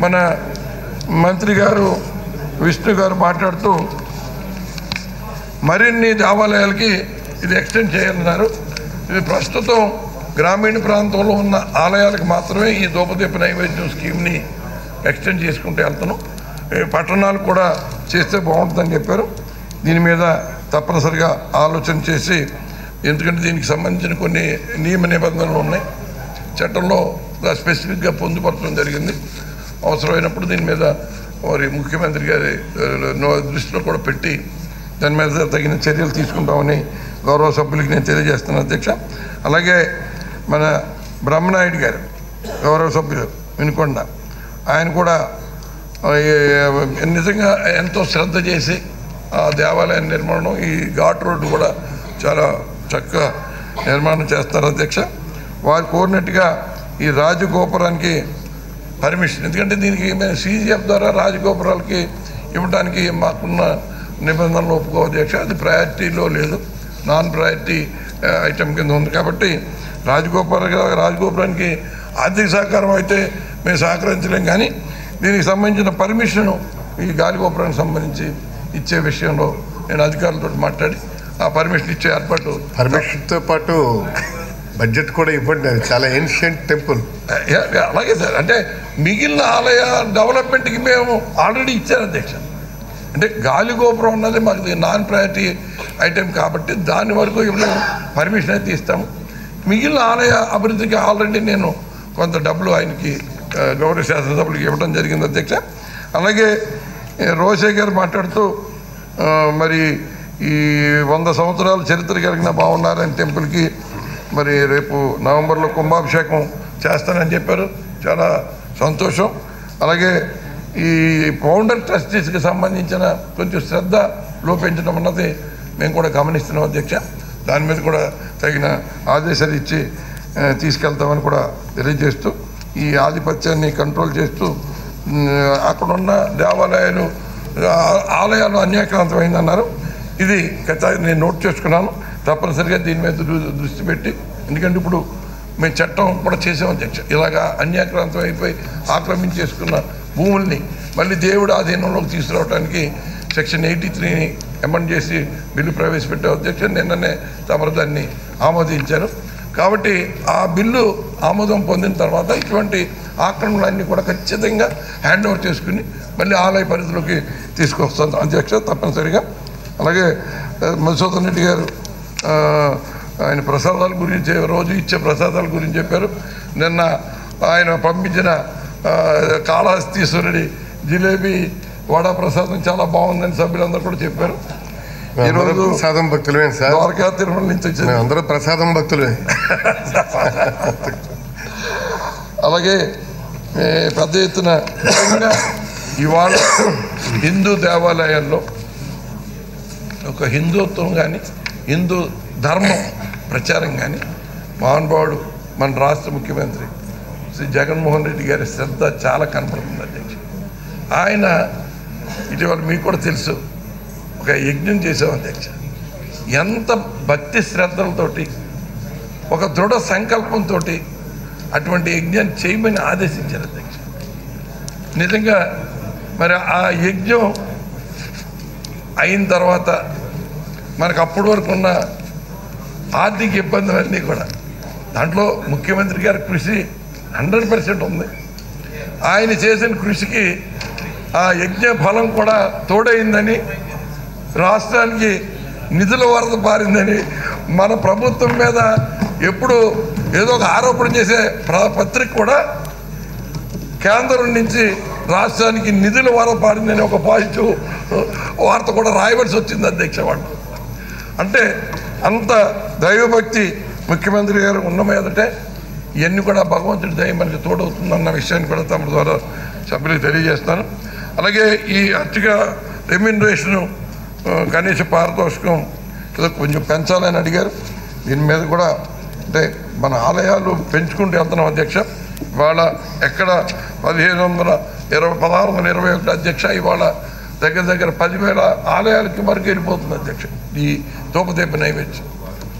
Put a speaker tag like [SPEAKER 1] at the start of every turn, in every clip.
[SPEAKER 1] మన మంత్రి గారు విష్ణు గారు మాట్లాడుతూ మరిన్ని దేవాలయాలకి ఇది ఎక్స్టెండ్ చేయాలన్నారు ఇది ప్రస్తుతం గ్రామీణ ప్రాంతంలో ఉన్న ఆలయాలకు మాత్రమే ఈ దూపదీప నైవేద్యం స్కీమ్ని ఎక్స్టెండ్ చేసుకుంటూ వెళ్తున్నాం ఈ పట్టణాలు కూడా చేస్తే బాగుంటుందని చెప్పారు దీని మీద తప్పనిసరిగా ఆలోచన చేసి ఎందుకంటే దీనికి సంబంధించిన కొన్ని నియమ నిబంధనలు ఉన్నాయి చట్టంలో స్పెసిఫిక్గా పొందుపరచడం జరిగింది అవసరమైనప్పుడు దీని మీద మరి ముఖ్యమంత్రి గారి ఆ, నో- దృష్టిలో కూడా పెట్టి దాని మీద తగిన చర్యలు తీసుకుంటామని గౌరవ సభ్యులకి నేను తెలియజేస్తున్నాను అధ్యక్ష అలాగే మన బ్రహ్మనాయుడు గారు గౌరవ సభ్యులు వినుకొండ ఆయన కూడా ఆ, ఏ- నిజంగా ఎంతో శ్రద్ధ చేసి ఆ దేవాలయ నిర్మాణం ఈ ఘాట్ రోడ్డు కూడా చాలా చక్కగా నిర్మాణం చేస్తారు అధ్యక్ష వారు కోరినట్టుగా ఈ రాజగోపురానికి పర్మిషన్ ఎందుకంటే దీనికి మేము సీజీఎఫ్ ద్వారా రాజగోపురాలకి ఇవ్వడానికి మాకున్న నిబంధనలు ఒప్పుకో అధ్యక్ష అది ప్రయారిటీలో లేదు నాన్ ప్రయారిటీ ఐటమ్ కింద ఉంది కాబట్టి రాజగోపుర రాజగోపురానికి ఆర్థిక సహకారం అయితే మేము సహకరించలేం కానీ దీనికి సంబంధించిన పర్మిషను ఈ గాలిగోపురానికి సంబంధించి ఇచ్చే విషయంలో నేను అధికారులతో మాట్లాడి ఆ పర్మిషన్ ఇచ్చే ఏర్పాటు
[SPEAKER 2] పర్మిషన్తో పాటు బడ్జెట్ కూడా ఇవ్వండి అది చాలా ఏన్షియంట్ టెంపుల్
[SPEAKER 1] యా, యా, అలాగే సార్ అంటే మిగిలిన ఆలయ డెవలప్మెంట్కి మేము ఆల్రెడీ ఇచ్చారు అధ్యక్ష అంటే గాలి గోపురం ఉన్నది మాకు నాన్ ప్రయారిటీ ఐటెం కాబట్టి దాని వరకు ఇప్పుడు పర్మిషన్ అయితే ఇస్తాము మిగిలిన ఆలయ అభివృద్ధికి ఆల్రెడీ నేను కొంత డబ్బులు ఆయనకి ఆ, గౌరవ శాసనసభ్యులకి ఇవ్వడం జరిగింది అధ్యక్ష అలాగే ఏ, రోషే గారు మాట్లాడుతూ ఆ, మరి ఈ వంద సంవత్సరాల చరిత్ర కలిగిన బాగున్నారని టెంపుల్కి మరి రేపు నవంబర్లో కుంభాభిషేకం చేస్తానని చెప్పారు చాలా సంతోషం అలాగే ఈ ఫౌండర్ ట్రస్టీస్కి సంబంధించిన కొంచెం శ్రద్ధ లోపించడం అన్నది మేము కూడా గమనిస్తున్నాం అధ్యక్ష దాని మీద కూడా తగిన ఆదేశాలు ఇచ్చి ఆ, తీసుకెళ్తామని కూడా తెలియజేస్తూ ఈ ఆధిపత్యాన్ని కంట్రోల్ చేస్తూ ఉమ్, అక్కడున్న దేవాలయాలు ఆ- ఆలయాలు అన్యాక్రాంతమైందన్నారు ఇది గత నేను నోట్ చేసుకున్నాను తప్పనిసరిగా దీని మీద దృ- దృష్టి పెట్టి ఎందుకంటే ఇప్పుడు మేము చట్టం కూడా చేసాం అధ్యక్ష ఇలాగా అన్యాక్రాంతం అయిపోయి ఆక్రమించేసుకున్న భూముల్ని మళ్ళీ దేవుడు ఆధీనంలోకి తీసుకురావడానికి సెక్షన్ ఎయిటీ త్రీని అమెండ్ చేసి బిల్లు ప్రవేశపెట్టే అధ్యక్ష నిన్ననే తమరు దాన్ని ఆమోదించారు కాబట్టి ఆ బిల్లు ఆమోదం పొందిన తర్వాత ఇటువంటి ఆక్రమణలన్నీ కూడా ఖచ్చితంగా హ్యాండ్ ఓవర్ చేసుకుని మళ్ళీ ఆలయ పరిధిలోకి తీసుకొస్తాం అధ్యక్ష తప్పనిసరిగా అలాగే ఆ, మధుసూదన్ రెడ్డి గారు ఆ, ఆయన ప్రసాదాల గురించి రోజు ఇచ్చే ప్రసాదాల గురించి చెప్పారు నిన్న ఆయన పంపించిన ఆ, కాళహస్తీశ్వరుడి జిలేబీ వడ ప్రసాదం చాలా బాగుందని సభ్యులందరూ కూడా చెప్పారు ఈరోజు
[SPEAKER 2] ప్రసాదం భక్తులమే సార్
[SPEAKER 1] ద్వారకా తిరుమల నుంచి వచ్చింది
[SPEAKER 2] మేమందరూ ప్రసాదం భక్తులే
[SPEAKER 1] అలాగే ఏ, పెద్ద ఎత్తున ముఖ్యంగా ఇవాళ హిందూ దేవాలయాల్లో ఒక హిందుత్వం కానీ హిందూ ధర్మం ప్రచారం కానీ మహానుభావుడు మన రాష్ట్ర ముఖ్యమంత్రి శ్రీ జగన్మోహన్ రెడ్డి గారి శ్రద్ధ చాలా కనపడుతుంది అధ్యక్ష ఆయన ఇటీవల మీకు కూడా తెలుసు ఒక యజ్ఞం చేసాం అధ్యక్ష ఎంత భక్తి శ్రద్ధలతోటి ఒక దృఢ సంకల్పంతో అటువంటి యజ్ఞాన్ని చేయమని ఆదేశించారు అధ్యక్ష నిజంగా మరి ఆ యజ్ఞం అయిన తర్వాత మనకు అప్పటి వరకు ఉన్న ఆర్థిక ఇబ్బందులన్నీ కూడా దాంట్లో ముఖ్యమంత్రి గారి కృషి హండ్రెడ్ పర్సెంట్ ఉంది ఆయన చేసిన కృషికి ఆ యజ్ఞ ఫలం కూడా తోడైందని రాష్ట్రానికి నిధుల వరద పారిందని మన ప్రభుత్వం మీద ఎప్పుడు ఏదో ఒక ఆరోపణ చేసే ప్ర- పత్రిక కూడా కేంద్రం నుంచి రాష్ట్రానికి నిధుల వరద పారిందని ఒక పాజిటివ్ వార్త కూడా రాయవలసి వచ్చింది అధ్యక్ష వాళ్ళు అంటే అంత దైవభక్తి ముఖ్యమంత్రి గారు ఉన్న మీదటే ఇవన్నీ కూడా భగవంతుడి దయ మనకి తోడవుతుందన్న విషయాన్ని కూడా తమ ద్వారా సభ్యులకు తెలియజేస్తాను అలాగే ఈ అర్చక రెమ్యూనరేషను ఆ, కనీస పారితోషికం ఏదో కొంచెం పెంచాలని అడిగారు దీని మీద కూడా అంటే మన ఆలయాలు పెంచుకుంటూ వెళ్తున్నాం అధ్యక్ష ఇవాళ ఎక్కడ పదిహేను వందల ఇరవై పదహారు వందల ఇరవై ఒకటి అధ్యక్ష ఇవాళ దగ్గర దగ్గర పదివేల ఆలయాలకి వరకు వెళ్ళిపోతుంది అధ్యక్ష ఈ తోపదీప నైవేద్యం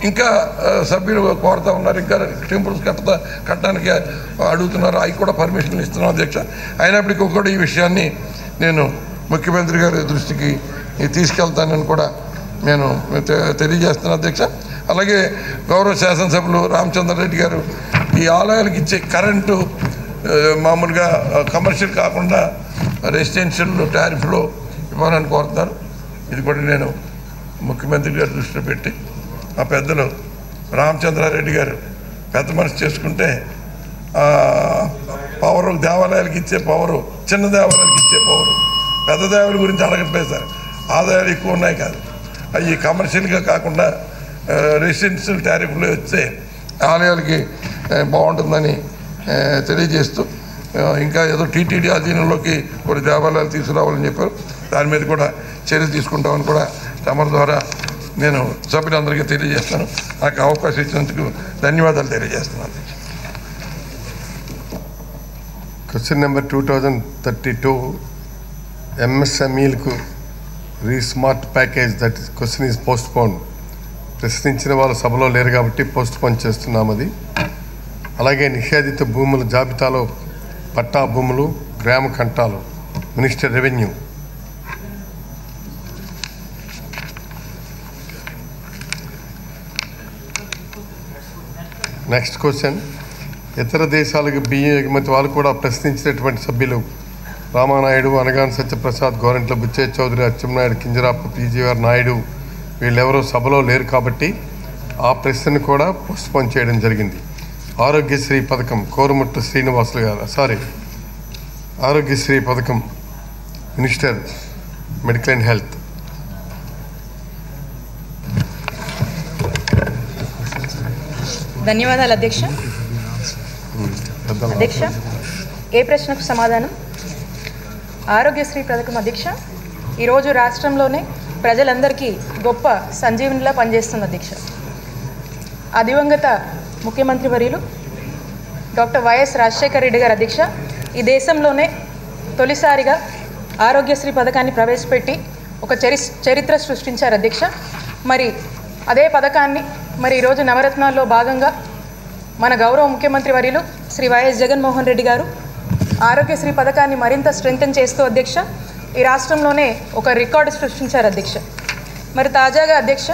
[SPEAKER 1] ఇంకా ఆ, సభ్యులు కోరుతా ఉన్నారు ఇంకా టెంపుల్స్ కట్టదా కట్టడానికి అడుగుతున్నారు అవి కూడా పర్మిషన్ ఇస్తున్నాం అధ్యక్ష అయినప్పటికీ కూడా ఈ విషయాన్ని నేను ముఖ్యమంత్రి గారి దృష్టికి తీసుకెళ్తానని కూడా నేను తె- తెలియజేస్తున్నాను అధ్యక్ష అలాగే గౌరవ శాసనసభ్యులు రామచంద్రారెడ్డి గారు ఈ ఆలయాలకు ఇచ్చే కరెంటు ఆ, మామూలుగా కమర్షియల్ కాకుండా రెసిడెన్షియల్ టారిఫ్లో ఇవ్వాలని కోరుతున్నారు ఇది కూడా నేను ముఖ్యమంత్రి గారి దృష్టిలో పెట్టి ఆ పెద్దలు రామచంద్రారెడ్డి గారు పెద్ద మనసు చేసుకుంటే ఆ, పవరు దేవాలయాలకు ఇచ్చే పవరు చిన్న దేవాలయాలకు ఇచ్చే పవరు పెద్ద దేవాలయాల గురించి అడగట్లేదు సార్ ఆదాయాలు ఎక్కువ ఉన్నాయి కాదు అవి కమర్షియల్గా కాకుండా ఆ, రెసిడెన్షియల్ టారిఫ్లో వస్తే ఆలయాలకి ఆ, బాగుంటుందని ఆ, తెలియజేస్తూ ఆ, ఇంకా ఏదో టీటీడీ అధీనంలోకి కొన్ని దేవాలయాలు తీసుకురావాలని చెప్పారు దాని మీద కూడా చర్యలు తీసుకుంటామని కూడా తమరి ద్వారా నేను సభ్యులందరికీ తెలియజేస్తాను నాకు అవకాశం ఇచ్చినందుకు ధన్యవాదాలు తెలియజేస్తున్నాను
[SPEAKER 2] question number two thousand thirty two ఎంఎస్ఎంఈలకు restart package that question is postpone ప్రశ్నించిన వాళ్ళు సభలో లేరు కాబట్టి పోస్ట్ పోన్ చేస్తున్నాం అది అలాగే నిషేధిత భూముల జాబితాలో పట్టా భూములు గ్రామ కంటాలు మినిస్టర్ రెవెన్యూ నెక్స్ట్ క్వశ్చన్ ఇతర దేశాలకు బియ్యం ఎగుమతి వాళ్ళు కూడా ప్రశ్నించినటువంటి సభ్యులు రామానాయుడు అనగాన్ సత్యప్రసాద్ గోరంట్ల బుచ్చే చౌదరి అచ్చెన్నాయుడు కింజరాపు పీజీఆర్ నాయుడు వీళ్ళెవరూ సభలో లేరు కాబట్టి ఆ ప్రశ్నను కూడా పోస్ట్పోన్ చేయడం జరిగింది ఆరోగ్యశ్రీ పథకం కోరుముట్టు శ్రీనివాసులు గారు సారీ ఆరోగ్యశ్రీ పథకం మినిస్టర్ మెడికల్ అండ్ హెల్త్
[SPEAKER 3] ధన్యవాదాలు అధ్యక్ష
[SPEAKER 2] పెద్దలు
[SPEAKER 3] అధ్యక్ష ఏ ప్రశ్నకు సమాధానం ఆరోగ్యశ్రీ పథకం అధ్యక్ష ఈరోజు రాష్ట్రంలోనే ప్రజలందరికీ గొప్ప సంజీవనిలా పనిచేస్తుంది అధ్యక్ష ఆ దివంగత ముఖ్యమంత్రి వర్యులు డాక్టర్ వైఎస్ రాజశేఖర రెడ్డి గారు అధ్యక్ష ఈ దేశంలోనే తొలిసారిగా ఆరోగ్యశ్రీ పథకాన్ని ప్రవేశపెట్టి ఒక చరి చరిత్ర సృష్టించారు అధ్యక్ష మరి అదే పథకాన్ని మరి ఈరోజు నవరత్నాల్లో భాగంగా మన గౌరవ ముఖ్యమంత్రి వర్యులు శ్రీ వైఎస్ జగన్మోహన్ రెడ్డి గారు ఆరోగ్యశ్రీ పథకాన్ని మరింత స్ట్రెంగ్తన్ చేస్తూ అధ్యక్ష ఈ రాష్ట్రంలోనే ఒక రికార్డు సృష్టించారు అధ్యక్ష మరి తాజాగా అధ్యక్ష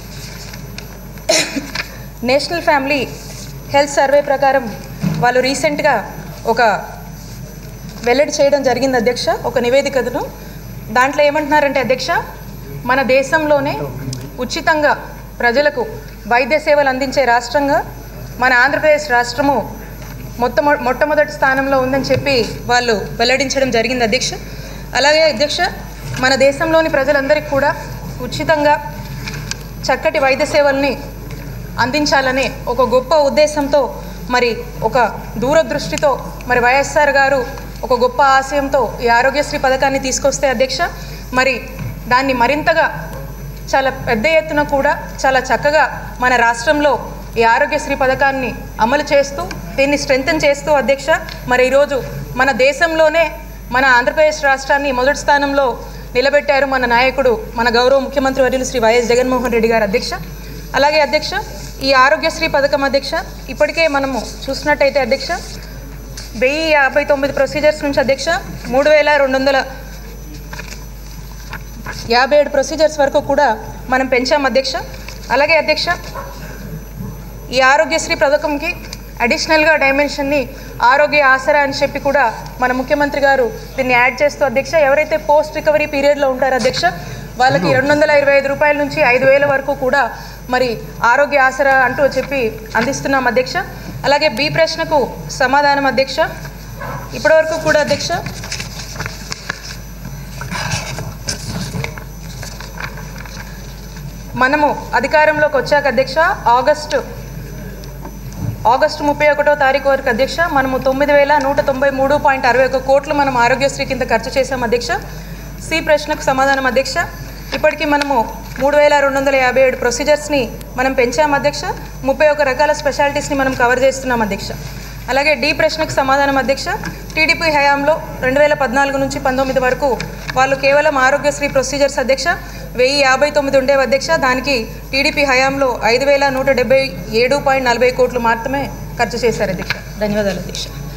[SPEAKER 3] నేషనల్ ఫ్యామిలీ హెల్త్ సర్వే ప్రకారం వాళ్ళు రీసెంట్గా ఒక వెల్లడి చేయడం జరిగింది అధ్యక్ష ఒక నివేదికను దాంట్లో ఏమంటున్నారంటే అధ్యక్ష మన దేశంలోనే ఉచితంగా ప్రజలకు వైద్య సేవలు అందించే రాష్ట్రంగా మన ఆంధ్రప్రదేశ్ రాష్ట్రము మొత్తం మొట్టమొదటి స్థానంలో ఉందని చెప్పి వాళ్ళు వెల్లడించడం జరిగింది అధ్యక్ష అలాగే అధ్యక్ష మన దేశంలోని ప్రజలందరికీ కూడా ఉచితంగా చక్కటి వైద్య సేవల్ని అందించాలనే ఒక గొప్ప ఉద్దేశంతో మరి ఒక దూరదృష్టితో మరి వైఎస్ఆర్ గారు ఒక గొప్ప ఆశయంతో ఈ ఆరోగ్యశ్రీ పథకాన్ని తీసుకొస్తే అధ్యక్ష మరి దాన్ని మరింతగా చాలా పెద్ద ఎత్తున కూడా చాలా చక్కగా మన రాష్ట్రంలో ఈ ఆరోగ్యశ్రీ పథకాన్ని అమలు చేస్తూ దీన్ని స్ట్రెంగ్తన్ చేస్తూ అధ్యక్ష మరి ఈరోజు మన దేశంలోనే మన ఆంధ్రప్రదేశ్ రాష్ట్రాన్ని మొదటి స్థానంలో నిలబెట్టారు మన నాయకుడు మన గౌరవ ముఖ్యమంత్రి వర్యులు శ్రీ వైఎస్ జగన్మోహన్ రెడ్డి గారు అధ్యక్ష అలాగే అధ్యక్ష ఈ ఆరోగ్యశ్రీ పథకం అధ్యక్ష ఇప్పటికే మనము చూసినట్టయితే అధ్యక్ష వెయ్యి యాభై తొమ్మిది ప్రొసీజర్స్ నుంచి అధ్యక్ష మూడు వేల రెండు వందల యాభై ఏడు ప్రొసీజర్స్ వరకు కూడా మనం పెంచాం అధ్యక్ష అలాగే అధ్యక్ష ఈ ఆరోగ్యశ్రీ పథకంకి అడిషనల్గా డైమెన్షన్ని ఆరోగ్య ఆసరా అని చెప్పి కూడా మన ముఖ్యమంత్రి గారు దీన్ని యాడ్ చేస్తూ అధ్యక్ష ఎవరైతే పోస్ట్ రికవరీ పీరియడ్లో ఉంటారో అధ్యక్ష వాళ్ళకి రెండు వందల ఇరవై ఐదు రూపాయల నుంచి ఐదు వేల వరకు కూడా మరి ఆరోగ్య ఆసరా అంటూ చెప్పి అందిస్తున్నాం అధ్యక్ష అలాగే బి ప్రశ్నకు సమాధానం అధ్యక్ష ఇప్పటివరకు కూడా అధ్యక్ష మనము అధికారంలోకి వచ్చాక అధ్యక్ష ఆగస్టు ఆగస్టు ముప్పై ఒకటో తారీఖు వరకు అధ్యక్ష మనము తొమ్మిది వేల నూట తొంభై మూడు పాయింట్ అరవై ఒక కోట్లు మనం ఆరోగ్యశ్రీ కింద ఖర్చు చేశాం అధ్యక్ష సి ప్రశ్నకు సమాధానం అధ్యక్ష ఇప్పటికీ మనము మూడు వేల రెండు వందల యాభై ఏడు ప్రొసీజర్స్ని మనం పెంచాం అధ్యక్ష ముప్పై ఒక రకాల స్పెషాలిటీస్ని మనం కవర్ చేస్తున్నాం అధ్యక్ష అలాగే డి ప్రశ్నకు సమాధానం అధ్యక్ష టీడీపీ హయాంలో రెండు వేల పద్నాలుగు నుంచి పంతొమ్మిది వరకు వాళ్ళు కేవలం ఆరోగ్యశ్రీ ప్రొసీజర్స్ అధ్యక్ష వెయ్యి యాభై తొమ్మిది ఉండేవి అధ్యక్ష దానికి టీడీపీ హయాంలో ఐదు వేల నూట డెబ్బై ఏడు పాయింట్ నలభై కోట్లు మాత్రమే ఖర్చు చేశారు అధ్యక్ష ధన్యవాదాలు అధ్యక్ష